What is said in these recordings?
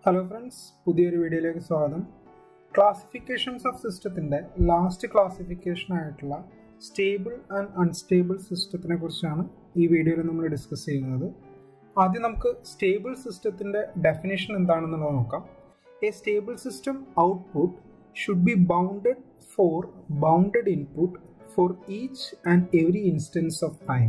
hello friends പുതിയൊരു വീഡിയോയിലേക്ക് സ്വാഗതം ക്ലാസിഫിക്കേഷൻസ് ഓഫ് സിസ്റ്റത്തിൻ്റെ ലാസ്റ്റ് ക്ലാസിഫിക്കേഷൻ ആയിട്ടുള്ള സ്റ്റേബിൾ ആൻഡ് അൺസ്റ്റേബിൾ സിസ്റ്റത്തിനെ കുറിച്ചാണ് ഈ വീഡിയോയിൽ നമ്മൾ ഡിസ്കസ് ചെയ്യുന്നത് ആദ്യം നമുക്ക് സ്റ്റേബിൾ സിസ്റ്റത്തിൻ്റെ ഡെഫിനേഷൻ എന്താണെന്നുള്ളത് നോക്കാം a stable system output should be bounded for bounded input for each and every instance of time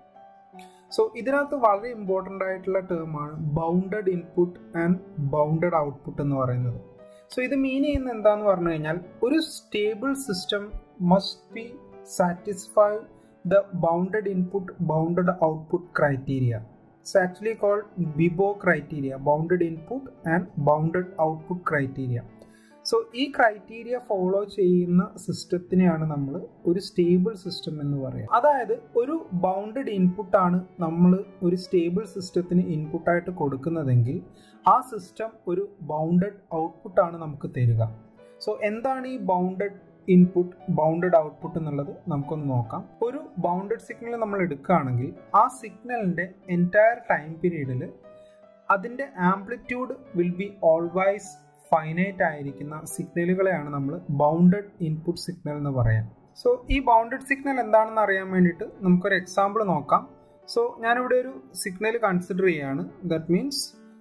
so ഇതിനകത്ത് വളരെ ഇമ്പോർട്ടൻ്റ് ആയിട്ടുള്ള ടേമാണ് bounded input and bounded output എന്ന് പറയുന്നത് സോ ഇത് മീൻ ചെയ്യുന്ന എന്താന്ന് പറഞ്ഞു കഴിഞ്ഞാൽ ഒരു stable system must be satisfy the bounded input bounded output criteria it's actually called BIBO criteria bounded input and bounded output criteria so ഈ ക്രൈറ്റീരിയ ഫോളോ ചെയ്യുന്ന സിസ്റ്റത്തിനെയാണ് നമ്മൾ ഒരു സ്റ്റേബിൾ സിസ്റ്റം എന്ന് പറയുക അതായത് ഒരു ബൗണ്ടഡ് ഇൻപുട്ടാണ് നമ്മൾ ഒരു സ്റ്റേബിൾ സിസ്റ്റത്തിന് ഇൻപുട്ടായിട്ട് കൊടുക്കുന്നതെങ്കിൽ ആ സിസ്റ്റം ഒരു ബൗണ്ടഡ് ഔട്ട്പുട്ടാണ് നമുക്ക് തരിക സോ എന്താണ് ഈ ബൗണ്ടഡ് ഇൻപുട്ട് ബൗണ്ടഡ് ഔട്ട്പുട്ട് എന്നുള്ളത് നമുക്കൊന്ന് നോക്കാം ഒരു ബൗണ്ടഡ് സിഗ്നൽ നമ്മൾ എടുക്കുകയാണെങ്കിൽ ആ സിഗ്നലിൻ്റെ എൻറ്റയർ ടൈം പീരീഡിൽ അതിൻ്റെ amplitude will be always finite ആയിരിക്കുന്ന സിഗ്നലുകളെയാണ് നമ്മൾ ബൗണ്ടഡ് ഇൻപുട്ട് സിഗ്നൽ എന്ന് പറയാം സോ ഈ ബൗണ്ടഡ് സിഗ്നൽ എന്താണെന്ന് അറിയാൻ വേണ്ടിയിട്ട് നമുക്കൊരു എക്സാമ്പിൾ നോക്കാം സോ ഞാനിവിടെ ഒരു സിഗ്നൽ കൺസിഡർ ചെയ്യാണ് ദാറ്റ് മീൻസ്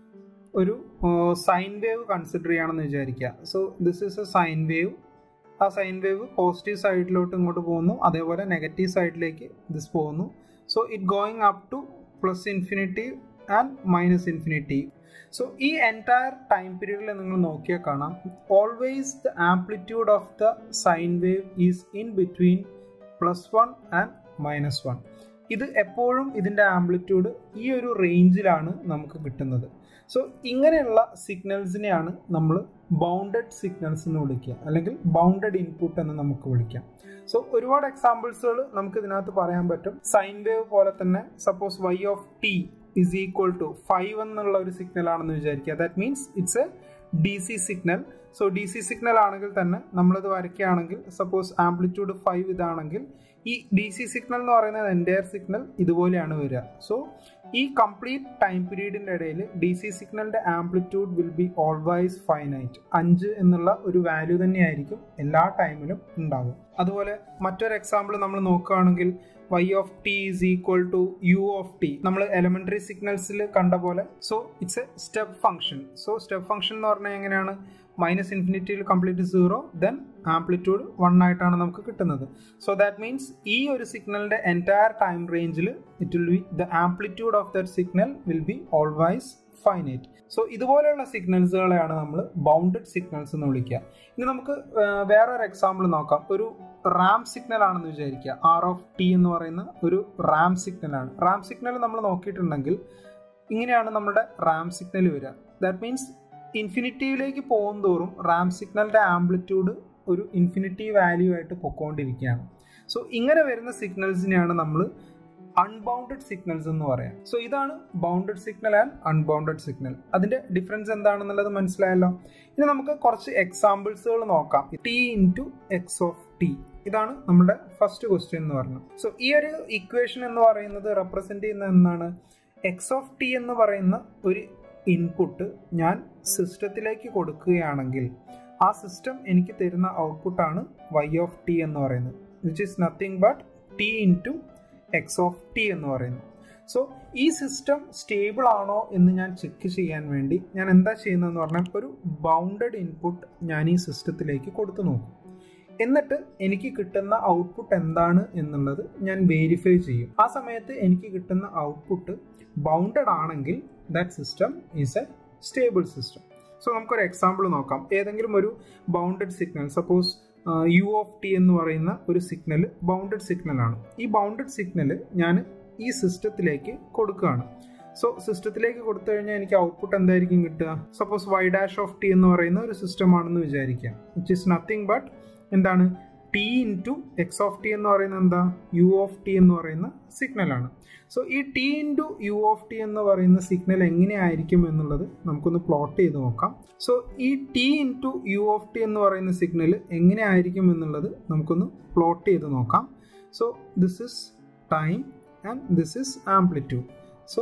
ഒരു സൈൻ വേവ് കൺസിഡർ ചെയ്യുകയാണെന്ന് വിചാരിക്കുക so this is a sine wave ആ സൈൻ വേവ് പോസിറ്റീവ് സൈഡിലോട്ട് ഇങ്ങോട്ട് പോകുന്നു അതേപോലെ നെഗറ്റീവ് സൈഡിലേക്ക് ദിസ് പോകുന്നു so it going up to plus infinity and minus infinity so ഈ എൻറ്റയർ ടൈം പീരീഡിൽ നിങ്ങൾ നോക്കിയാൽ കാണാം always the amplitude of the sine wave is in between plus one and minus one ഇത് എപ്പോഴും ഇതിൻ്റെ ആംപ്ലിറ്റ്യൂഡ് ഈ ഒരു റേഞ്ചിലാണ് നമുക്ക് കിട്ടുന്നത് സോ ഇങ്ങനെയുള്ള സിഗ്നൽസിനെയാണ് നമ്മൾ ബൗണ്ടഡ് സിഗ്നൽസ് എന്ന് വിളിക്കുക അല്ലെങ്കിൽ ബൗണ്ടഡ് ഇൻപുട്ട് എന്ന് നമുക്ക് വിളിക്കാം സോ ഒരുപാട് എക്സാമ്പിൾസുകൾ നമുക്ക് ഇതിനകത്ത് പറയാൻ പറ്റും സൈൻ വേവ് പോലെ തന്നെ suppose y of t is equal to five എന്നുള്ള ഒരു സിഗ്നൽ ആണെന്ന് വിചാരിക്കുക that means it's a D C signal so D C signal ആണെങ്കിൽ തന്നെ നമ്മളിത് വരയ്ക്കുകയാണെങ്കിൽ സപ്പോസ് ആംപ്ലിറ്റ്യൂഡ് ഫൈവ് ഇതാണെങ്കിൽ ഈ ഡി സി സിഗ്നൽ എന്ന് പറയുന്നത് എൻറ്റയർ സിഗ്നൽ ഇതുപോലെയാണ് വരിക സോ ഈ കംപ്ലീറ്റ് ടൈം പീരീഡിൻ്റെ ഇടയിൽ ഡി സി സിഗ്നലിൻ്റെ amplitude will be always finite അഞ്ച് എന്നുള്ള ഒരു വാല്യൂ തന്നെയായിരിക്കും എല്ലാ ടൈമിലും ഉണ്ടാകും അതുപോലെ മറ്റൊരു എക്സാമ്പിൾ നമ്മൾ നോക്കുകയാണെങ്കിൽ y of t is equal to u of t നമ്മൾ എലമെന്ററി സിഗ്നൽസിൽ കണ്ട പോലെ so it's a step function so step function എന്ന് പറഞ്ഞാൽ എങ്ങനെയാണ് മൈനസ് ഇൻഫിനിറ്റിയിൽ complete zero then amplitude one ആയിട്ടാണ് നമുക്ക് കിട്ടുന്നത് സോ ദാറ്റ് മീൻസ് ഈ ഒരു സിഗ്നലിന്റെ എൻറ്റയർ ടൈം റേഞ്ചിൽ it will be the amplitude of that signal will be always finite so ഇതുപോലെയുള്ള സിഗ്നൽസുകളെയാണ് നമ്മൾ ബൗണ്ടഡ് സിഗ്നൽസ് എന്ന് വിളിക്കുക ഇനി നമുക്ക് വേറൊരു എക്സാമ്പിൾ നോക്കാം ഒരു റാം സിഗ്നൽ ആണെന്ന് വിചാരിക്കുക ആർ ഓഫ് ടി എന്ന് പറയുന്ന ഒരു റാം സിഗ്നലാണ് റാം സിഗ്നൽ നമ്മൾ നോക്കിയിട്ടുണ്ടെങ്കിൽ ഇങ്ങനെയാണ് നമ്മുടെ റാം സിഗ്നൽ വരിക ദാറ്റ് മീൻസ് ഇൻഫിനിറ്റിയിലേക്ക് പോകും തോറും റാം സിഗ്നലിൻ്റെ ആംപ്ലിറ്റ്യൂഡ് ഒരു ഇൻഫിനിറ്റി വാല്യൂ ആയിട്ട് പൊക്കോണ്ടിരിക്കുകയാണ് സോ ഇങ്ങനെ വരുന്ന സിഗ്നൽസിനെയാണ് നമ്മൾ അൺബൗണ്ടഡ് സിഗ്നൽസ് എന്ന് പറയാം സോ ഇതാണ് bounded signal and unbounded signal അതിന്റെ ഡിഫറൻസ് എന്താണെന്നുള്ളത് മനസ്സിലായല്ലോ ഇനി നമുക്ക് കുറച്ച് എക്സാമ്പിൾസുകൾ നോക്കാം t into x of t ഇതാണ് നമ്മുടെ ഫസ്റ്റ് ക്വസ്റ്റ്യൻ എന്ന് പറഞ്ഞത് സോ ഈ ഒരു ഇക്വേഷൻ എന്ന് പറയുന്നത് റെപ്രസെന്റ് ചെയ്യുന്ന എന്താണ് എക്സ് ഓഫ് ടി എന്ന് പറയുന്ന ഒരു ഇൻപുട്ട് ഞാൻ സിസ്റ്റത്തിലേക്ക് കൊടുക്കുകയാണെങ്കിൽ ആ സിസ്റ്റം എനിക്ക് തരുന്ന ഔട്ട്പുട്ടാണ് വൈ ഓഫ് ടി എന്ന് പറയുന്നത് which is nothing but t into x of T എന്ന് പറയുന്നു സോ ഈ സിസ്റ്റം സ്റ്റേബിൾ ആണോ എന്ന് ഞാൻ ചെക്ക് ചെയ്യാൻ വേണ്ടി ഞാൻ എന്താ ചെയ്യുന്നതെന്ന് പറഞ്ഞാൽ ഒരു ബൗണ്ടഡ് ഇൻപുട്ട് ഞാൻ ഈ സിസ്റ്റത്തിലേക്ക് കൊടുത്തു നോക്കും എന്നിട്ട് എനിക്ക് കിട്ടുന്ന ഔട്ട്പുട്ട് എന്താണ് എന്നുള്ളത് ഞാൻ വെരിഫൈ ചെയ്യും ആ സമയത്ത് എനിക്ക് കിട്ടുന്ന ഔട്ട്പുട്ട് ബൗണ്ടഡ് ആണെങ്കിൽ that system is a stable system so നമുക്കൊരു എക്സാമ്പിൾ നോക്കാം ഏതെങ്കിലും ഒരു bounded signal suppose u of T എന്ന് പറയുന്ന ഒരു സിഗ്നൽ ബൗണ്ടഡ് സിഗ്നലാണ് ഈ ബൗണ്ടഡ് സിഗ്നൽ ഞാൻ ഈ സിസ്റ്റത്തിലേക്ക് കൊടുക്കുകയാണ് സോ സിസ്റ്റത്തിലേക്ക് കൊടുത്തു കഴിഞ്ഞാൽ എനിക്ക് ഔട്ട്പുട്ട് എന്തായിരിക്കും കിട്ടുക suppose y dash of T എന്ന് പറയുന്ന ഒരു സിസ്റ്റം ആണെന്ന് വിചാരിക്കാം വിച്ച് ഇസ് നത്തിങ് ബട്ട് എന്താണ് t into x of T എന്ന് പറയുന്നത് എന്താ യു ഓഫ് ടി എന്ന് പറയുന്ന സിഗ്നലാണ് സോ ഈ t into u of T എന്ന് പറയുന്ന സിഗ്നൽ എങ്ങനെയായിരിക്കും എന്നുള്ളത് നമുക്കൊന്ന് പ്ലോട്ട് ചെയ്ത് നോക്കാം സോ ഈ t into u of T എന്ന് പറയുന്ന സിഗ്നൽ എങ്ങനെയായിരിക്കും എന്നുള്ളത് നമുക്കൊന്ന് പ്ലോട്ട് ചെയ്ത് നോക്കാം so this is time and this is amplitude so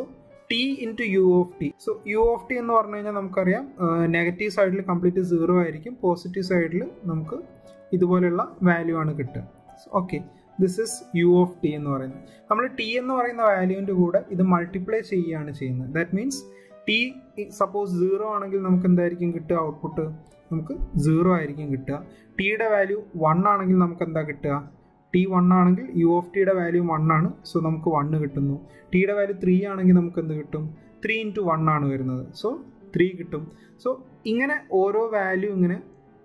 t into u of t so u of T എന്ന് പറഞ്ഞു കഴിഞ്ഞാൽ നമുക്കറിയാം നെഗറ്റീവ് സൈഡിൽ കംപ്ലീറ്റ് സീറോ ആയിരിക്കും പോസിറ്റീവ് സൈഡിൽ നമുക്ക് ഇതുപോലെയുള്ള വാല്യൂ ആണ് കിട്ടുക okay this is u of T എന്ന് പറയുന്നത് നമ്മൾ ടി എന്ന് പറയുന്ന വാല്യൂവിൻ്റെ കൂടെ ഇത് മൾട്ടിപ്ലൈ ചെയ്യുകയാണ് ചെയ്യുന്നത് that means t suppose zero ആണെങ്കിൽ നമുക്ക് എന്തായിരിക്കും കിട്ടുക ഔട്ട്പുട്ട് നമുക്ക് സീറോ ആയിരിക്കും കിട്ടുക ടിയുടെ വാല്യൂ വൺ ആണെങ്കിൽ നമുക്ക് എന്താ കിട്ടുക ടി വൺ ആണെങ്കിൽ യു ഓഫ് ടിയുടെ വാല്യൂ വൺ ആണ് സോ നമുക്ക് വണ്ണ് കിട്ടുന്നു ടിയുടെ വാല്യൂ ത്രീ ആണെങ്കിൽ നമുക്ക് എന്ത് കിട്ടും ത്രീ ഇൻറ്റു വൺ ആണ് വരുന്നത് സോ ത്രീ കിട്ടും സോ ഇങ്ങനെ ഓരോ വാല്യൂ ഇങ്ങനെ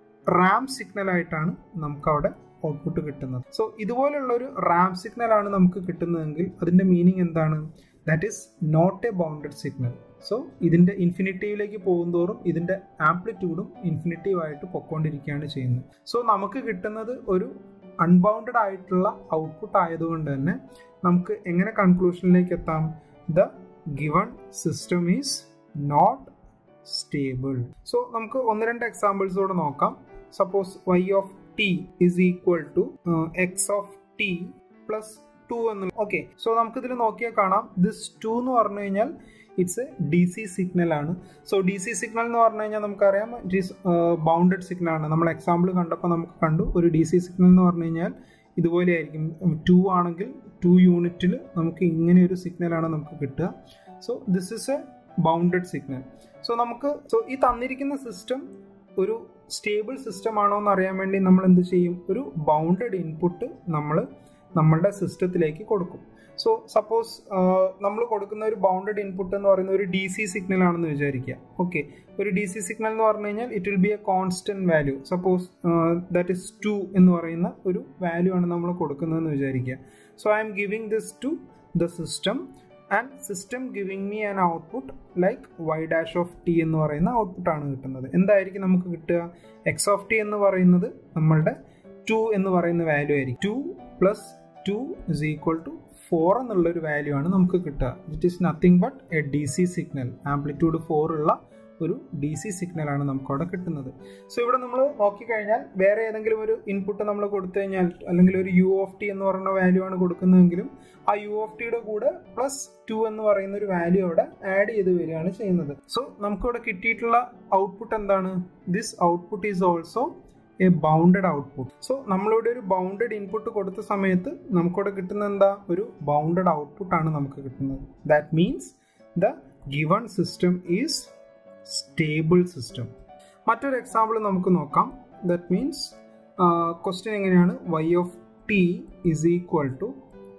റാം സിഗ്നൽ ആയിട്ടാണ് നമുക്ക് അവിടെ ഔട്ട്പുട്ട് കിട്ടുന്നത് സോ ഇതുപോലുള്ള ഒരു റാം സിഗ്നൽ ആണ് നമുക്ക് കിട്ടുന്നതെങ്കിൽ അതിൻ്റെ മീനിങ് എന്താണ് that is not a bounded signal so ഇതിൻ്റെ ഇൻഫിനിറ്റീവിലേക്ക് പോകുന്തോറും ഇതിൻ്റെ ആംപ്ലിറ്റ്യൂഡും ഇൻഫിനിറ്റീവ് ആയിട്ട് പൊക്കോണ്ടിരിക്കുകയാണ് ചെയ്യുന്നത് സോ നമുക്ക് കിട്ടുന്നത് ഒരു അൺബൗണ്ടഡ് ആയിട്ടുള്ള ഔട്ട്പുട്ട് ആയതുകൊണ്ട് തന്നെ നമുക്ക് എങ്ങനെ കൺക്ലൂഷനിലേക്ക് എത്താം the given system is not stable so നമുക്ക് ഒന്ന് രണ്ട് എക്സാമ്പിൾസ് കൂടെ നോക്കാം suppose y of t is equal to x of t plus two എന്ന് ഓക്കെ സോ നമുക്കിതിൽ നോക്കിയാൽ കാണാം ദിസ് ടു എന്ന് പറഞ്ഞു കഴിഞ്ഞാൽ it's a D C signal ആണ് സോ ഡി സി സിഗ്നൽ എന്ന് പറഞ്ഞു കഴിഞ്ഞാൽ നമുക്കറിയാം ഇറ്റ് ഈസ് ബൗണ്ടഡ് സിഗ്നൽ ആണ് നമ്മൾ എക്സാമ്പിൾ കണ്ടപ്പോൾ നമുക്ക് കണ്ടു ഒരു ഡി സി സിഗ്നൽ എന്ന് പറഞ്ഞു കഴിഞ്ഞാൽ ഇതുപോലെ ആയിരിക്കും ടു ആണെങ്കിൽ ടു യൂണിറ്റിൽ നമുക്ക് ഇങ്ങനെ ഒരു സിഗ്നലാണ് നമുക്ക് കിട്ടുക so this is a bounded signal so നമുക്ക് സോ ഈ തന്നിരിക്കുന്ന സിസ്റ്റം ഒരു സ്റ്റേബിൾ സിസ്റ്റം ആണോ എന്ന് അറിയാൻ വേണ്ടി നമ്മൾ എന്ത് ചെയ്യും ഒരു ബൗണ്ടഡ് ഇൻപുട്ട് നമ്മൾ നമ്മളുടെ സിസ്റ്റത്തിലേക്ക് കൊടുക്കും സോ സപ്പോസ് നമ്മൾ കൊടുക്കുന്ന ഒരു ബൗണ്ടഡ് ഇൻപുട്ട് എന്ന് പറയുന്ന ഒരു ഡി സി സിഗ്നൽ ആണെന്ന് വിചാരിക്കുക ഓക്കെ ഒരു ഡി സി സിഗ്നൽ എന്ന് പറഞ്ഞു കഴിഞ്ഞാൽ it will be a constant value suppose that is two എന്ന് പറയുന്ന ഒരു വാല്യൂ ആണ് നമ്മൾ കൊടുക്കുന്നതെന്ന് വിചാരിക്കുക so I'm giving this to the system and system giving me an output like y dash of T എന്ന് പറയുന്ന ഔട്ട്പുട്ടാണ് കിട്ടുന്നത് എന്തായിരിക്കും നമുക്ക് കിട്ടുക എക്സ് ഓഫ് ടി എന്ന് പറയുന്നത് നമ്മളുടെ ടു എന്ന് പറയുന്ന വാല്യൂ ആയിരിക്കും two plus two is equal to four എന്നുള്ള ഒരു വാല്യൂ ആണ് നമുക്ക് കിട്ടുക it is nothing but a D C signal amplitude four ഉള്ള ഒരു ഡി സി സിഗ്നലാണ് നമുക്ക് അവിടെ കിട്ടുന്നത് സോ ഇവിടെ നമ്മൾ നോക്കിക്കഴിഞ്ഞാൽ വേറെ ഏതെങ്കിലും ഒരു ഇൻപുട്ട് നമ്മൾ കൊടുത്തു കഴിഞ്ഞാൽ അല്ലെങ്കിൽ ഒരു യു ഓഫ് ടി എന്ന് പറയുന്ന വാല്യൂ ആണ് കൊടുക്കുന്നതെങ്കിലും ആ യു ഓഫ് ടിയുടെ കൂടെ പ്ലസ് ടു എന്ന് പറയുന്ന ഒരു വാല്യൂ അവിടെ ആഡ് ചെയ്ത് വരികയാണ് ചെയ്യുന്നത് സോ നമുക്കിവിടെ കിട്ടിയിട്ടുള്ള ഔട്ട്പുട്ട് എന്താണ് this output is also a bounded output so നമ്മളിവിടെ ഒരു ബൗണ്ടഡ് ഇൻപുട്ട് കൊടുത്ത സമയത്ത് നമുക്കിവിടെ കിട്ടുന്ന എന്താ ഒരു ബൗണ്ടഡ് ഔട്ട്പുട്ട് ആണ് നമുക്ക് കിട്ടുന്നത് that means the given system is stable system മറ്റൊരു എക്സാമ്പിൾ നമുക്ക് നോക്കാം ദറ്റ് മീൻസ് ക്വസ്റ്റ്യൻ എങ്ങനെയാണ് y of t is equal to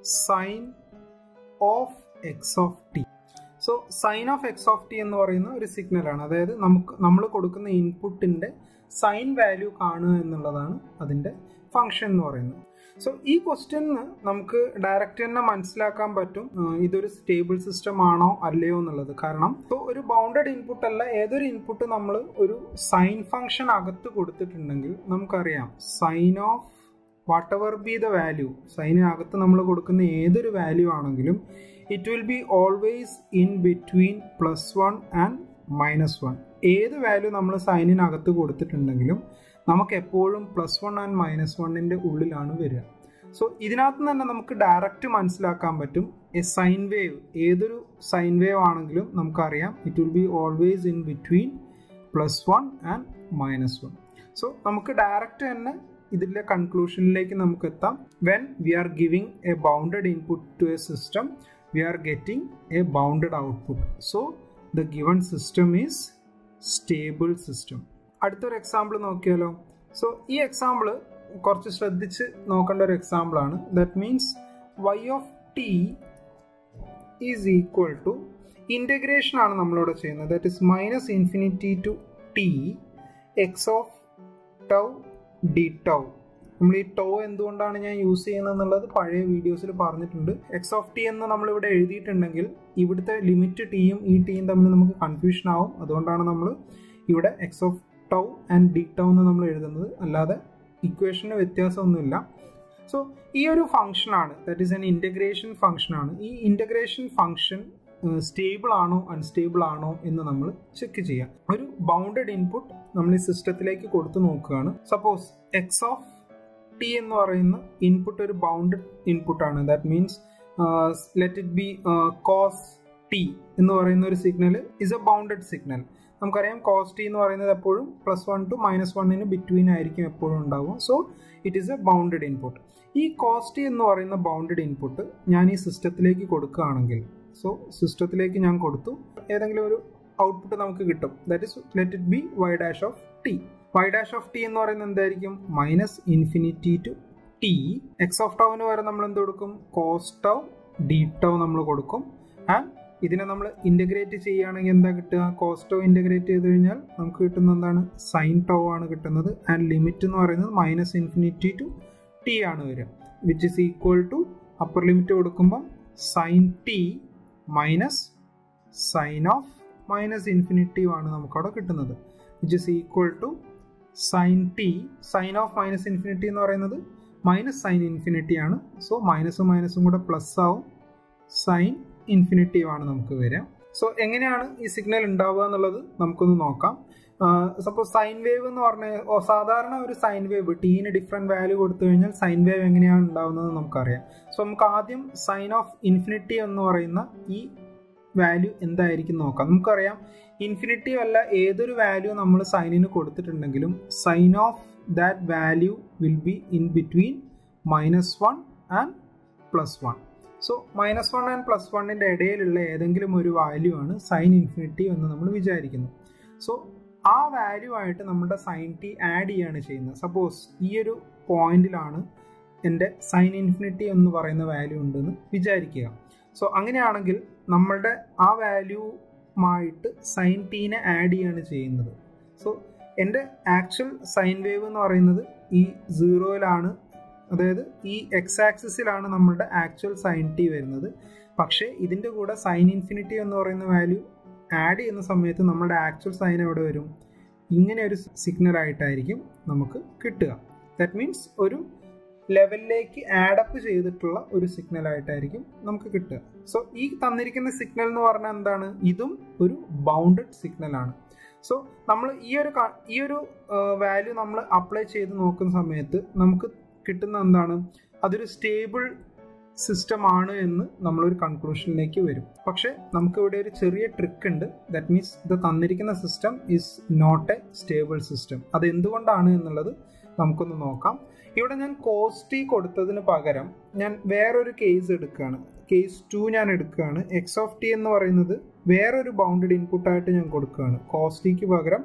sine of x of t so sine of x of T എന്ന് പറയുന്ന ഒരു സിഗ്നലാണ് അതായത് നമുക്ക് നമ്മൾ കൊടുക്കുന്ന ഇൻപുട്ടിൻ്റെ സൈൻ വാല്യൂ കാണുക എന്നുള്ളതാണ് അതിൻ്റെ ഫങ്ഷൻ എന്ന് പറയുന്നത് സോ ഈ ക്വസ്റ്റ്യന് നമുക്ക് ഡയറക്റ്റ് തന്നെ മനസ്സിലാക്കാൻ പറ്റും ഇതൊരു സ്റ്റേബിൾ സിസ്റ്റം ആണോ അല്ലയോ എന്നുള്ളത് കാരണം ഇപ്പോൾ ഒരു ബൗണ്ടഡ് ഇൻപുട്ട് അല്ല ഏതൊരു ഇൻപുട്ട് നമ്മൾ ഒരു സൈൻ ഫംഗ്ഷൻ അകത്ത് കൊടുത്തിട്ടുണ്ടെങ്കിൽ നമുക്കറിയാം sine of whatever be the value സൈനിനകത്ത് നമ്മൾ കൊടുക്കുന്ന ഏതൊരു വാല്യൂ ആണെങ്കിലും it will be always in between plus one and minus one ഏത് വാല്യൂ നമ്മൾ സൈനിനകത്ത് കൊടുത്തിട്ടുണ്ടെങ്കിലും നമുക്ക് എപ്പോഴും പ്ലസ് വൺ ആൻഡ് മൈനസ് വണ്ണിൻ്റെ ഉള്ളിലാണ് വരിക സോ ഇതിനകത്ത് തന്നെ നമുക്ക് ഡയറക്റ്റ് മനസ്സിലാക്കാൻ പറ്റും എ സൈൻ വേവ് ഏതൊരു സൈൻ വേവ് ആണെങ്കിലും നമുക്കറിയാം it will be always in between plus one and minus one so നമുക്ക് ഡയറക്റ്റ് തന്നെ ഇതിൻ്റെ കൺക്ലൂഷനിലേക്ക് നമുക്ക് എത്താം when we are giving a bounded input to a system we are getting a bounded output so the given system is stable system അടുത്തൊരു example നോക്കിയാലോ so ഈ example കുറച്ച് ശ്രദ്ധിച്ച് നോക്കേണ്ട ഒരു എക്സാമ്പിൾ ആണ് that means y of t is equal to integration ആണ് നമ്മളിവിടെ ചെയ്യുന്നത് that is minus infinity to t x of tau d tau നമ്മൾ ഈ ടോ എന്തുകൊണ്ടാണ് ഞാൻ യൂസ് ചെയ്യുന്നത് എന്നുള്ളത് പഴയ വീഡിയോസിൽ പറഞ്ഞിട്ടുണ്ട് എക്സ് ഓഫ് ടി എന്ന് നമ്മളിവിടെ എഴുതിയിട്ടുണ്ടെങ്കിൽ ഇവിടുത്തെ ലിമിറ്റ് ടിയും ഈ ടിയും തമ്മിൽ നമുക്ക് കൺഫ്യൂഷൻ ആവും അതുകൊണ്ടാണ് നമ്മൾ ഇവിടെ x of tau and d tau എന്ന് നമ്മൾ എഴുതുന്നത് അല്ലാതെ ഇക്വേഷന് വ്യത്യാസമൊന്നുമില്ല സോ ഈ ഒരു ഫംഗ്ഷനാണ് ദാറ്റ് ഈസ് എൻ ഇൻ്റഗ്രേഷൻ ഫംഗ്ഷനാണ് ഈ ഇൻ്റഗ്രേഷൻ ഫംഗ്ഷൻ സ്റ്റേബിൾ ആണോ അൺസ്റ്റേബിൾ ആണോ എന്ന് നമ്മൾ ചെക്ക് ചെയ്യാം ഒരു ബൗണ്ടഡ് ഇൻപുട്ട് നമ്മൾ ഈ സിസ്റ്റത്തിലേക്ക് കൊടുത്തു നോക്കുകയാണ് സപ്പോസ് എക്സ് ഓഫ് ടി എന്ന് പറയുന്ന ഇൻപുട്ട് ഒരു ബൗണ്ടഡ് ഇൻപുട്ട് ആണ് that means let it be cos t എന്ന് പറയുന്ന ഒരു signal is a bounded signal നമുക്കറിയാം കോസ് ടി എന്ന് പറയുന്നത് എപ്പോഴും പ്ലസ് വൺ ടു മൈനസ് വണ്ണിന് ബിറ്റ്വീൻ ആയിരിക്കും എപ്പോഴും ഉണ്ടാവുക so it is a bounded input ഈ കോസ് ടി എന്ന് പറയുന്ന ബൗണ്ടഡ് ഇൻപുട്ട് ഞാൻ ഈ സിസ്റ്റത്തിലേക്ക് കൊടുക്കുകയാണെങ്കിൽ സോ സിസ്റ്റത്തിലേക്ക് ഞാൻ കൊടുത്തു ഏതെങ്കിലും ഒരു ഔട്ട്പുട്ട് നമുക്ക് കിട്ടും that is let it be y dash of t y dash of T എന്ന് പറയുന്നത് എന്തായിരിക്കും minus infinity to t x of ടൗവിന് വരെ നമ്മൾ എന്ത് കൊടുക്കും കോസ് ടൗ ഡി ടൗ നമ്മൾ കൊടുക്കും ആൻഡ് ഇതിനെ നമ്മൾ ഇൻ്റഗ്രേറ്റ് ചെയ്യുകയാണെങ്കിൽ എന്താ കിട്ടുക കോസ്റ്റോ ഇൻ്റഗ്രേറ്റ് ചെയ്ത് കഴിഞ്ഞാൽ നമുക്ക് കിട്ടുന്ന എന്താണ് സൈൻ ടോ ആണ് കിട്ടുന്നത് ആൻഡ് ലിമിറ്റ് എന്ന് പറയുന്നത് മൈനസ് ഇൻഫിനിറ്റി ടു ടി ആണ് വരിക which is equal to upper limit കൊടുക്കുമ്പം sine t minus sine of minus infinitive ആണ് നമുക്കവിടെ കിട്ടുന്നത് which is equal to sine t sine of minus infinity എന്ന് പറയുന്നത് മൈനസ് സൈൻ ഇൻഫിനിറ്റി ആണ് സോ മൈനസും മൈനസും കൂടെ പ്ലസ് ആവും സൈൻ ഇൻഫിനിറ്റീവ് ആണ് നമുക്ക് വരിക സോ എങ്ങനെയാണ് ഈ സിഗ്നൽ ഉണ്ടാവുക എന്നുള്ളത് നമുക്കൊന്ന് നോക്കാം സപ്പോസ് സൈൻ വേവ് എന്ന് പറഞ്ഞ സാധാരണ ഒരു സൈൻ വേവ് ടീന് ഡിഫറെൻറ്റ് വാല്യൂ കൊടുത്തു കഴിഞ്ഞാൽ സൈൻ വേവ് എങ്ങനെയാണ് ഉണ്ടാവുന്നത് നമുക്കറിയാം സോ നമുക്ക് ആദ്യം സൈൻ ഓഫ് ഇൻഫിനിറ്റി എന്ന് പറയുന്ന ഈ വാല്യൂ എന്തായിരിക്കും നോക്കാം നമുക്കറിയാം ഇൻഫിനിറ്റി അല്ല ഏതൊരു വാല്യൂ നമ്മൾ സൈനിന് കൊടുത്തിട്ടുണ്ടെങ്കിലും sine of that value will be in between minus one and plus one so minus one and plus വണ്ണിൻ്റെ ഇടയിലുള്ള ഏതെങ്കിലും ഒരു വാല്യൂ ആണ് സൈൻ ഇൻഫിനിറ്റി എന്ന് നമ്മൾ വിചാരിക്കുന്നു സോ ആ വാല്യൂ ആയിട്ട് നമ്മുടെ സൈൻ ടി ആഡ് ചെയ്യാണ് ചെയ്യുന്നത് സപ്പോസ് ഈ ഒരു പോയിന്റിലാണ് എൻ്റെ സൈൻ ഇൻഫിനിറ്റി എന്ന് പറയുന്ന വാല്യൂ ഉണ്ടെന്ന് വിചാരിക്കുക സോ അങ്ങനെയാണെങ്കിൽ നമ്മളുടെ ആ വാല്യൂമായിട്ട് സൈൻ ടീനെ ആഡ് ചെയ്യാണ് ചെയ്യുന്നത് സോ എൻ്റെ ആക്ച്വൽ സൈൻ വേവ് എന്ന് പറയുന്നത് ഈ സീറോയിലാണ് അതായത് ഈ എക്സ് ആക്സിസിലാണ് നമ്മളുടെ ആക്ച്വൽ സൈൻ ടി വരുന്നത് പക്ഷേ ഇതിൻ്റെ കൂടെ സൈൻ ഇൻഫിനിറ്റി എന്ന് പറയുന്ന വാല്യൂ ആഡ് ചെയ്യുന്ന സമയത്ത് നമ്മുടെ ആക്ച്വൽ സൈൻ എവിടെ വരും ഇങ്ങനെ ഒരു സിഗ്നൽ ആയിട്ടായിരിക്കും നമുക്ക് കിട്ടുക ദാറ്റ് മീൻസ് ഒരു ലെവലിലേക്ക് ആഡപ്പ് ചെയ്തിട്ടുള്ള ഒരു സിഗ്നൽ ആയിട്ടായിരിക്കും നമുക്ക് കിട്ടുക സോ ഈ തന്നിരിക്കുന്ന സിഗ്നൽ എന്ന് പറഞ്ഞാൽ എന്താണ് ഇതും ഒരു ബൗണ്ടഡ് സിഗ്നൽ ആണ് സോ നമ്മൾ ഈ ഒരു ഈ ഒരു വാല്യൂ നമ്മൾ അപ്ലൈ ചെയ്ത് നോക്കുന്ന സമയത്ത് നമുക്ക് കിട്ടുന്ന എന്താണ് അതൊരു സ്റ്റേബിൾ സിസ്റ്റം ആണ് എന്ന് നമ്മളൊരു കൺക്ലൂഷനിലേക്ക് വരും പക്ഷേ നമുക്ക് ഇവിടെ ഒരു ചെറിയ ട്രിക്ക് ഉണ്ട് ദാറ്റ് മീൻസ് ഇത് തന്നിരിക്കുന്ന system is not a stable system അത് എന്തുകൊണ്ടാണ് എന്നുള്ളത് നമുക്കൊന്ന് നോക്കാം ഇവിടെ ഞാൻ കോസ്റ്റി കൊടുത്തതിന് പകരം ഞാൻ വേറൊരു കേസ് എടുക്കുകയാണ് കേസ് ടു ഞാൻ എടുക്കുകയാണ് എക്സ് ഓഫ് ടി എന്ന് പറയുന്നത് വേറൊരു ബൗണ്ടഡ് ഇൻപുട്ടായിട്ട് ഞാൻ കൊടുക്കുകയാണ് കോസ്റ്റിക്ക് പകരം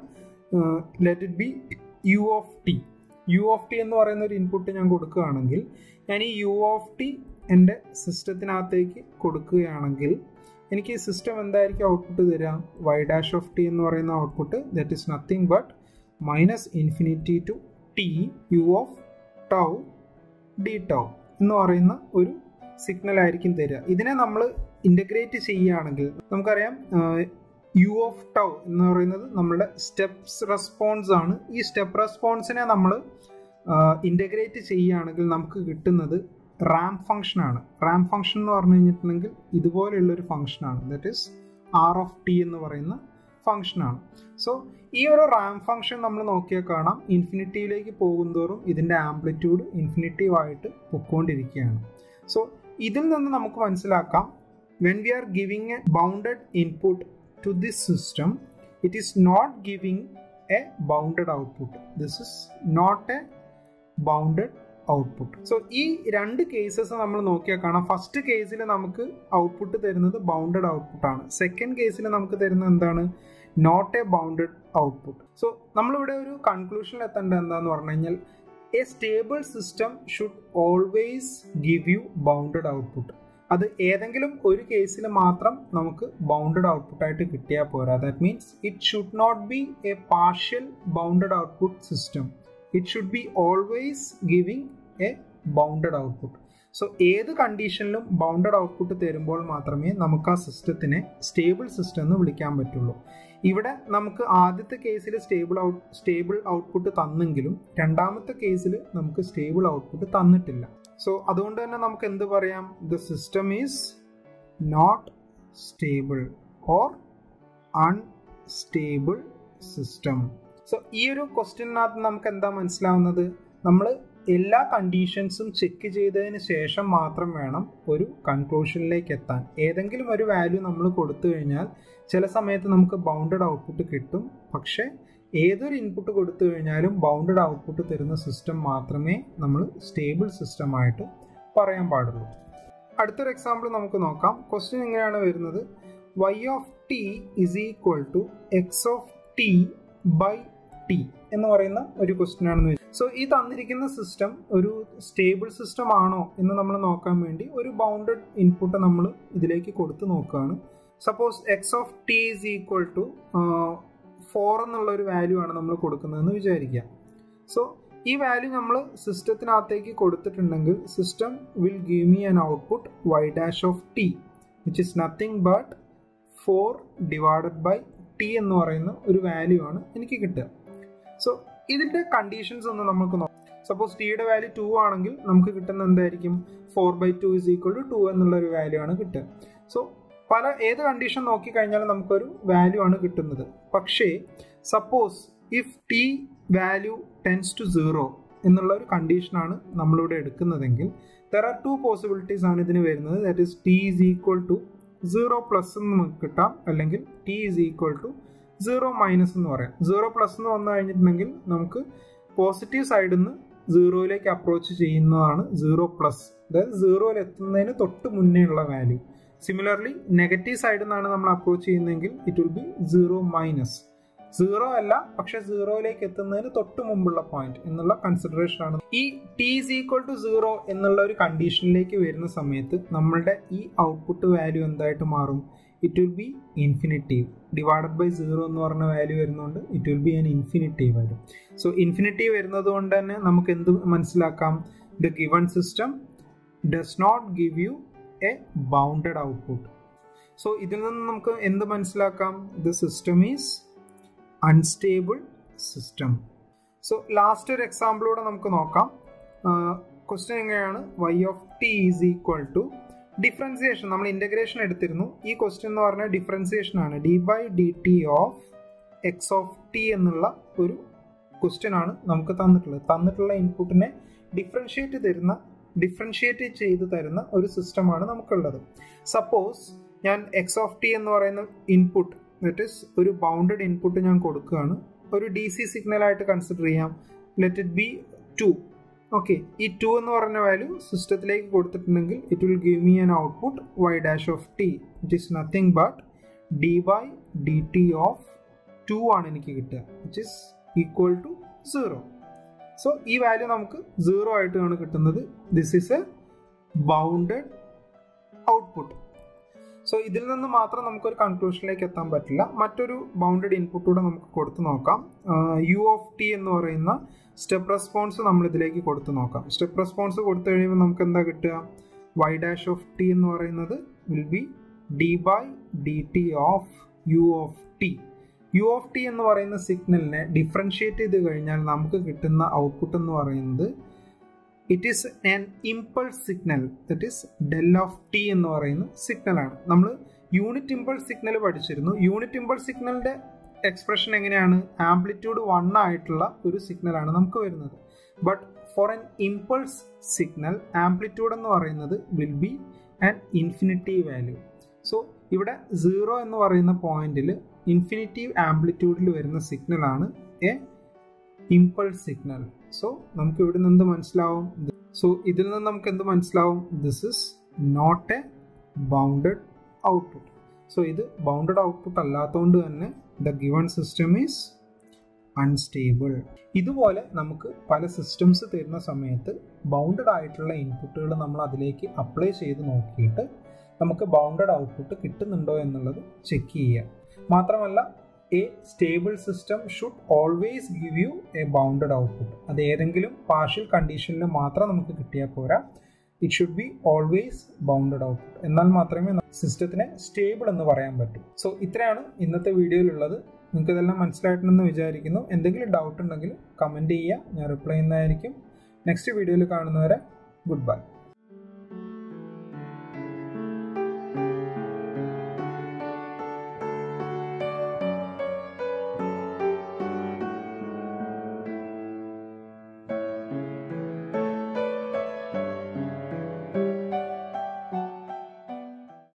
let it be u of t U of T എന്ന് പറയുന്ന ഒരു ഇൻപുട്ട് ഞാൻ കൊടുക്കുകയാണെങ്കിൽ ഞാൻ ഈ യു ഓഫ് ടി എൻ്റെ സിസ്റ്റത്തിനകത്തേക്ക് കൊടുക്കുകയാണെങ്കിൽ എനിക്ക് ഈ സിസ്റ്റം എന്തായിരിക്കും ഔട്ട്പുട്ട് തരാം വൈ ഡാഷ് ഓഫ് ടി എന്ന് പറയുന്ന output that is nothing but minus infinity to t U of tau d tau എന്ന് പറയുന്ന ഒരു സിഗ്നൽ ആയിരിക്കും തരിക ഇതിനെ നമ്മൾ ഇൻ്റഗ്രേറ്റ് ചെയ്യുകയാണെങ്കിൽ നമുക്കറിയാം യു ഓഫ് ടൗ എന്ന് പറയുന്നത് നമ്മുടെ സ്റ്റെപ്സ് റെസ്പോൺസ് ആണ് ഈ സ്റ്റെപ്പ് റെസ്പോൺസിനെ നമ്മൾ ഇൻ്റഗ്രേറ്റ് ചെയ്യുകയാണെങ്കിൽ നമുക്ക് കിട്ടുന്നത് റാം ഫംഗ്ഷൻ ആണ് റാം ഫംഗ്ഷൻ എന്ന് പറഞ്ഞു കഴിഞ്ഞിട്ടുണ്ടെങ്കിൽ ഇതുപോലെയുള്ളൊരു ഫംഗ്ഷനാണ് that is r of T എന്ന് പറയുന്ന ഫംഗ്ഷനാണ് സോ ഈ ഒരു റാം ഫംഗ്ഷൻ നമ്മൾ നോക്കിയാൽ കാണാം ഇൻഫിനിറ്റിയിലേക്ക് പോകുന്തോറും ഇതിൻ്റെ ആംപ്ലിറ്റ്യൂഡ് ഇൻഫിനിറ്റീവ് ആയിട്ട് പൊക്കോണ്ടിരിക്കുകയാണ് സോ ഇതിൽ നിന്ന് നമുക്ക് മനസ്സിലാക്കാം when we are giving a bounded input to this system it is not giving a bounded output this is not a bounded output so ഈ രണ്ട് കേസസ് നമ്മൾ നോക്കിയാൽ കാണാം ഫസ്റ്റ് കേസിൽ നമുക്ക് ഔട്ട്പുട്ട് തരുന്നത് ബൗണ്ടഡ് ഔട്ട്പുട്ട് ആണ് സെക്കൻഡ് കേസിൽ നമുക്ക് തരുന്നത് എന്താണ് not a bounded output so നമ്മളിവിടെ ഒരു കൺക്ലൂഷനിൽ എത്തേണ്ടത് എന്താന്ന് പറഞ്ഞു കഴിഞ്ഞാൽ a stable system should always give you bounded output അത് ഏതെങ്കിലും ഒരു കേസിൽ മാത്രം നമുക്ക് ബൗണ്ടഡ് ഔട്ട്പുട്ട് ആയിട്ട് കിട്ടിയാൽ പോരാ that means it should not be a partial bounded output system it should be always giving a bounded output so ഏത് കണ്ടീഷനിലും ബൗണ്ടഡ് ഔട്ട്പുട്ട് തരുമ്പോൾ മാത്രമേ നമുക്ക് ആ സിസ്റ്റത്തിനെ സ്റ്റേബിൾ സിസ്റ്റം എന്ന് വിളിക്കാൻ പറ്റുള്ളൂ ഇവിടെ നമുക്ക് ആദ്യത്തെ കേസിൽ സ്റ്റേബിൾ ഔട്ട് സ്റ്റേബിൾ ഔട്ട്പുട്ട് തന്നെങ്കിലും രണ്ടാമത്തെ കേസിൽ നമുക്ക് സ്റ്റേബിൾ ഔട്ട്പുട്ട് തന്നിട്ടില്ല സോ അതുകൊണ്ട് തന്നെ നമുക്ക് എന്ത് പറയാം the system is not stable or unstable system so ഈ ഒരു ക്വസ്റ്റ്യനകത്ത് നമുക്ക് എന്താ മനസ്സിലാവുന്നത് നമ്മൾ എല്ലാ കണ്ടീഷൻസും ചെക്ക് ചെയ്തതിന് ശേഷം മാത്രം വേണം ഒരു കൺക്ലൂഷനിലേക്ക് എത്താൻ ഏതെങ്കിലും ഒരു വാല്യൂ നമ്മൾ കൊടുത്തു കഴിഞ്ഞാൽ ചില സമയത്ത് നമുക്ക് ബൗണ്ടഡ് ഔട്ട്പുട്ട് കിട്ടും പക്ഷേ ഏതൊരു ഇൻപുട്ട് കൊടുത്തു കഴിഞ്ഞാലും ബൗണ്ടഡ് ഔട്ട്പുട്ട് തരുന്ന സിസ്റ്റം മാത്രമേ നമ്മൾ സ്റ്റേബിൾ സിസ്റ്റമായിട്ട് പറയാൻ പാടുള്ളൂ അടുത്തൊരു എക്സാമ്പിൾ നമുക്ക് നോക്കാം ക്വസ്റ്റ്യൻ എങ്ങനെയാണ് വരുന്നത് y of t is equal to x of t by t എന്ന് പറയുന്ന ഒരു ക്വസ്റ്റ്യൻ ആണെന്ന് വെച്ചാൽ സോ ഈ തന്നിരിക്കുന്ന സിസ്റ്റം ഒരു സ്റ്റേബിൾ സിസ്റ്റം ആണോ എന്ന് നമ്മൾ നോക്കാൻ വേണ്ടി ഒരു ബൗണ്ടഡ് ഇൻപുട്ട് നമ്മൾ ഇതിലേക്ക് കൊടുത്ത് നോക്കുകയാണ് suppose x of t is equal to four എന്നുള്ള ഒരു വാല്യൂ ആണ് നമ്മൾ കൊടുക്കുന്നതെന്ന് വിചാരിക്കാം സോ ഈ വാല്യൂ നമ്മൾ സിസ്റ്റത്തിനകത്തേക്ക് കൊടുത്തിട്ടുണ്ടെങ്കിൽ system will give me an output y dash of t which is nothing but four divided by t എന്ന് പറയുന്ന ഒരു വാല്യൂ ആണ് എനിക്ക് കിട്ടുക സോ ഇതിൻ്റെ കണ്ടീഷൻസ് ഒന്ന് നമുക്ക് നോക്കാം സപ്പോസ് ടിയുടെ വാല്യൂ ടു ആണെങ്കിൽ നമുക്ക് കിട്ടുന്ന എന്തായിരിക്കും four by two is equal to two എന്നുള്ള ഒരു വാല്യൂ ആണ് കിട്ടുക സോ പല ഏത് കണ്ടീഷൻ നോക്കിക്കഴിഞ്ഞാലും നമുക്കൊരു വാല്യൂ ആണ് കിട്ടുന്നത് പക്ഷേ suppose if t value tends to zero എന്നുള്ള ഒരു കണ്ടീഷനാണ് നമ്മളിവിടെ എടുക്കുന്നതെങ്കിൽ ദർ ആർ ടു പോസിബിലിറ്റീസ് ആണ് ഇതിന് വരുന്നത് that is t is equal to zero plus എന്ന് നമുക്ക് കിട്ടാം അല്ലെങ്കിൽ t is equal to zero minus എന്ന് പറയാം സീറോ പ്ലസ് എന്ന് വന്നു കഴിഞ്ഞിട്ടുണ്ടെങ്കിൽ നമുക്ക് പോസിറ്റീവ് സൈഡിൽ നിന്ന് സീറോയിലേക്ക് അപ്രോച്ച് ചെയ്യുന്നതാണ് സീറോ പ്ലസ് അതായത് സീറോയിൽ എത്തുന്നതിന് തൊട്ട് മുന്നേ ഉള്ള വാല്യൂ സിമിലർലി നെഗറ്റീവ് സൈഡിൽ നിന്നാണ് നമ്മൾ അപ്രോച്ച് ചെയ്യുന്നതെങ്കിൽ it will be zero minus zero അല്ല പക്ഷെ സീറോയിലേക്ക് എത്തുന്നതിന് തൊട്ട് മുമ്പുള്ള പോയിന്റ് എന്നുള്ള കൺസിഡറേഷൻ ആണ് ഈ t is equal to zero എന്നുള്ള ഒരു കണ്ടീഷനിലേക്ക് വരുന്ന സമയത്ത് നമ്മളുടെ ഈ ഔട്ട്പുട്ട് വാല്യൂ എന്തായിട്ട് മാറും it will be infinitive divided by zero എന്ന് പറഞ്ഞ വാല്യൂ വരുന്നതുകൊണ്ട് it will be an infinitive വരും സോ ഇൻഫിനിറ്റീവ് വരുന്നത് കൊണ്ട് തന്നെ നമുക്ക് എന്ത് മനസ്സിലാക്കാം the given system does not give you a bounded output so ഇതിൽ നിന്ന് നമുക്ക് എന്ത് മനസ്സിലാക്കാം the system is unstable system so last ഒരു എക്സാമ്പിളൂടെ നമുക്ക് നോക്കാം ക്വസ്റ്റ്യൻ എങ്ങനെയാണ് y of t is equal to differentiation നമ്മൾ ഇൻ്റഗ്രേഷൻ എടുത്തിരുന്നു ഈ ക്വസ്റ്റ്യൻ എന്ന് പറഞ്ഞാൽ ഡിഫറൻസിയേഷൻ ആണ് d by d t of x of t എന്നുള്ള ഒരു ക്വസ്റ്റ്യൻ ആണ് നമുക്ക് തന്നിട്ടുള്ളത് തന്നിട്ടുള്ള ഇൻപുട്ടിനെ ഡിഫറൻഷിയേറ്റ് തരുന്ന ഡിഫറൻഷിയേറ്റ് ചെയ്ത് തരുന്ന ഒരു സിസ്റ്റമാണ് നമുക്കുള്ളത് സപ്പോസ് ഞാൻ എക്സ് ഓഫ് ടി എന്ന് പറയുന്ന ഇൻപുട്ട് ദറ്റ് ഇസ് ഒരു ബൗണ്ടഡ് ഇൻപുട്ട് ഞാൻ കൊടുക്കുകയാണ് ഒരു ഡി സി സിഗ്നലായിട്ട് കൺസിഡർ ചെയ്യാം let it be two okay ഈ ടു എന്ന് പറഞ്ഞ വാല്യൂ സിസ്റ്റത്തിലേക്ക് കൊടുത്തിട്ടുണ്ടെങ്കിൽ it will give me an output y dash of t it is nothing but d by d t of two ആണ് എനിക്ക് കിട്ടുക which is equal to zero so ഈ value നമുക്ക് സീറോ ആയിട്ടാണ് കിട്ടുന്നത് this is a bounded output so ഇതിൽ നിന്ന് മാത്രം നമുക്കൊരു കൺക്ലൂഷനിലേക്ക് എത്താൻ പറ്റില്ല മറ്റൊരു ബൗണ്ടഡ് ഇൻപുട്ടൂടെ നമുക്ക് കൊടുത്തു നോക്കാം യു ഓഫ് ടി എന്ന് പറയുന്ന സ്റ്റെപ്പ് റെസ്പോൺസ് നമ്മൾ ഇതിലേക്ക് കൊടുത്തു നോക്കാം സ്റ്റെപ്പ് റെസ്പോൺസ് കൊടുത്തു കഴിയുമ്പോൾ നമുക്ക് എന്താ കിട്ടുക വൈ ഡാഷ് ഓഫ് ടി എന്ന് പറയുന്നത് will be d by d t of u of t U of T എന്ന് പറയുന്ന സിഗ്നലിനെ ഡിഫറൻഷിയേറ്റ് ചെയ്ത് കഴിഞ്ഞാൽ നമുക്ക് കിട്ടുന്ന ഔട്ട്പുട്ട് എന്ന് പറയുന്നത് it is an impulse signal that is del of T എന്ന് പറയുന്ന സിഗ്നലാണ് നമ്മൾ യൂണിറ്റ് ഇമ്പൾസ് സിഗ്നൽ പഠിച്ചിരുന്നു യൂണിറ്റ് ഇമ്പൾസ് സിഗ്നലിന്റെ എക്സ്പ്രഷൻ എങ്ങനെയാണ് ആംപ്ലിറ്റ്യൂഡ് വൺ ആയിട്ടുള്ള ഒരു സിഗ്നലാണ് നമുക്ക് വരുന്നത് but for an impulse signal amplitude എന്ന് പറയുന്നത് will be an infinitive value so ഇവിടെ സീറോ എന്ന് പറയുന്ന പോയിന്റിൽ ഇൻഫിനിറ്റീവ് ആംപ്ലിറ്റ്യൂഡിൽ വരുന്ന സിഗ്നലാണ് എ ഇമ്പൾസ് സിഗ്നൽ സോ നമുക്ക് ഇവിടെ നിന്ന് മനസ്സിലാവും സോ ഇതിൽ നിന്ന് നമുക്ക് എന്ത് മനസ്സിലാവും this is not a bounded output so ഇത് ബൗണ്ടഡ് ഔട്ട്പുട്ട് അല്ലാത്തതുകൊണ്ട് തന്നെ the given system is unstable ഇതുപോലെ നമുക്ക് പല സിസ്റ്റംസ് തരുന്ന സമയത്ത് ബൗണ്ടഡ് ആയിട്ടുള്ള ഇൻപുട്ടുകൾ നമ്മൾ അതിലേക്ക് അപ്ലൈ ചെയ്ത് നോക്കിയിട്ട് നമുക്ക് ബൗണ്ടഡ് ഔട്ട്പുട്ട് കിട്ടുന്നുണ്ടോ എന്നുള്ളത് ചെക്ക് ചെയ്യുക മാത്രമല്ല a stable system should always give you a bounded output അത് ഏതെങ്കിലും പാർഷ്യൽ കണ്ടീഷനിൽ മാത്രം നമുക്ക് കിട്ടിയാൽ പോരാ it should be always bounded output എന്നാൽ മാത്രമേ സിസ്റ്റത്തിനെ സ്റ്റേബിൾ എന്ന് പറയാൻ പറ്റൂ സോ ഇത്രയാണ് ഇന്നത്തെ വീഡിയോയിലുള്ളത് നിങ്ങൾക്ക് ഇതെല്ലാം മനസ്സിലായിട്ടുണ്ടെന്ന് വിചാരിക്കുന്നു എന്തെങ്കിലും ഡൗട്ട് ഉണ്ടെങ്കിൽ കമൻറ്റ് ചെയ്യുക ഞാൻ റിപ്ലൈ ചെയ്യുന്നതായിരിക്കും നെക്സ്റ്റ് വീഡിയോയിൽ കാണുന്നവരെ ഗുഡ് ബൈ